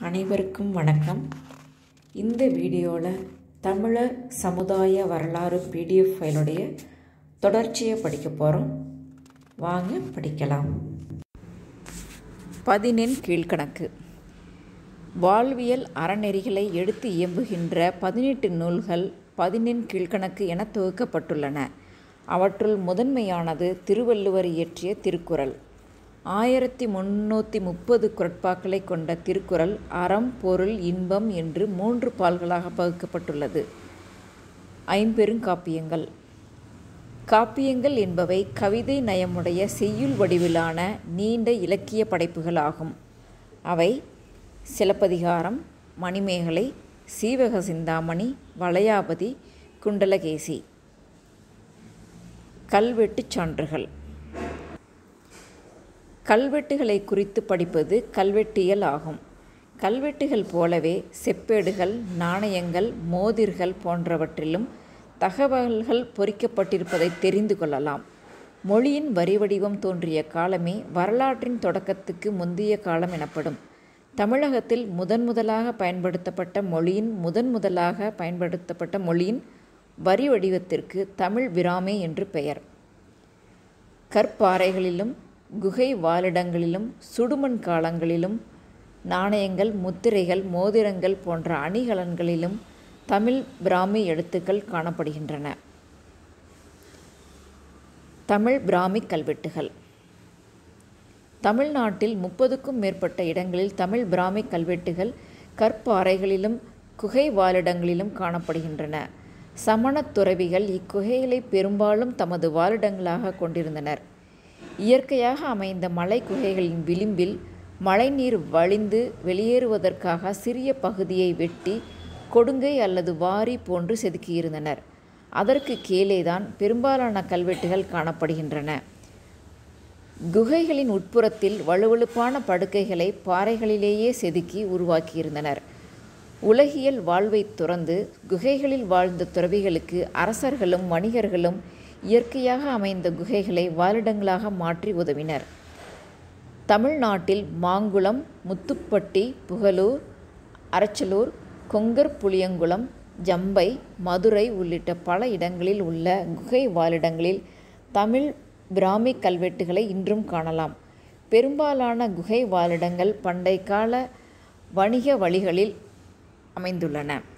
அனைவருக்கும் வணக்கம் இந்த வீடியோவில் தமிழர் சமுதாய வரலாறு பிடிஎஃப் ஃபைலுடைய தொடர்ச்சியை படிக்க போகிறோம் வாங்க படிக்கலாம் பதினெண் கீழ்கணக்கு வாழ்வியல் அறநெறிகளை எடுத்து இயம்புகின்ற பதினெட்டு நூல்கள் பதினெண் கீழ்கணக்கு என தொகுக்கப்பட்டுள்ளன அவற்றுள் முதன்மையானது திருவள்ளுவர் இயற்றிய திருக்குறள் ஆயிரத்தி முன்னூற்றி முப்பது குரட்பாக்களை கொண்ட திருக்குறள் அறம் பொருள் இன்பம் என்று மூன்று பால்களாக பகுக்கப்பட்டுள்ளது ஐம்பெருங்காப்பியங்கள் காப்பியங்கள் என்பவை கவிதை நயமுடைய செய்யுள் வடிவிலான நீண்ட இலக்கிய படைப்புகள் ஆகும் அவை சிலப்பதிகாரம் மணிமேகலை சீவக சிந்தாமணி வளையாபதி குண்டலகேசி கல்வெட்டுச் சான்றுகள் கல்வெட்டுகளை குறித்து படிப்பது கல்வெட்டியல் ஆகும் கல்வெட்டுகள் போலவே செப்பேடுகள் நாணயங்கள் மோதிர்கள் போன்றவற்றிலும் தகவல்கள் பொறிக்கப்பட்டிருப்பதை தெரிந்து கொள்ளலாம் மொழியின் வரி வடிவம் தோன்றிய காலமே வரலாற்றின் தொடக்கத்துக்கு முந்தைய காலம் எனப்படும் தமிழகத்தில் முதன் முதலாக பயன்படுத்தப்பட்ட மொழியின் முதன் முதலாக பயன்படுத்தப்பட்ட மொழியின் வரி வடிவத்திற்கு தமிழ் விராமே என்று பெயர் கற்பாறைகளிலும் குகை வாழிடங்களிலும் சுடுமண் காலங்களிலும் நாணயங்கள் முத்திரைகள் மோதிரங்கள் போன்ற அணிகலன்களிலும் தமிழ் பிராமி எழுத்துக்கள் காணப்படுகின்றன தமிழ் பிராமி கல்வெட்டுகள் தமிழ்நாட்டில் முப்பதுக்கும் மேற்பட்ட இடங்களில் தமிழ் பிராமி கல்வெட்டுகள் கற்பாறைகளிலும் குகை வாழிடங்களிலும் காணப்படுகின்றன சமணத் துறவிகள் இக்குகைகளை பெரும்பாலும் தமது வாழிடங்களாக கொண்டிருந்தனர் இயற்கையாக அமைந்த மலை குகைகளின் விளிம்பில் மழைநீர் வழிந்து வெளியேறுவதற்காக சிறிய பகுதியை வெட்டி கொடுங்கை அல்லது வாரி போன்று செதுக்கியிருந்தனர் அதற்கு கீழேதான் பெரும்பாலான கல்வெட்டுகள் காணப்படுகின்றன குகைகளின் உட்புறத்தில் வலுவழுப்பான படுக்கைகளை பாறைகளிலேயே செதுக்கி உருவாக்கியிருந்தனர் உலகியல் வாழ்வை துறந்து குகைகளில் வாழ்ந்த துறவிகளுக்கு அரசர்களும் வணிகர்களும் இயற்கையாக அமைந்த குகைகளை வாழிடங்களாக மாற்றி உதவினர் தமிழ்நாட்டில் மாங்குளம் முத்துப்பட்டி புகழூர் அரச்சலூர் கொங்கர் புளியங்குளம் ஜம்பை மதுரை உள்ளிட்ட பல இடங்களில் உள்ள குகை வாழிடங்களில் தமிழ் பிராமி கல்வெட்டுகளை இன்றும் காணலாம் பெரும்பாலான குகை வாழிடங்கள் பண்டை கால வணிக வழிகளில் அமைந்துள்ளன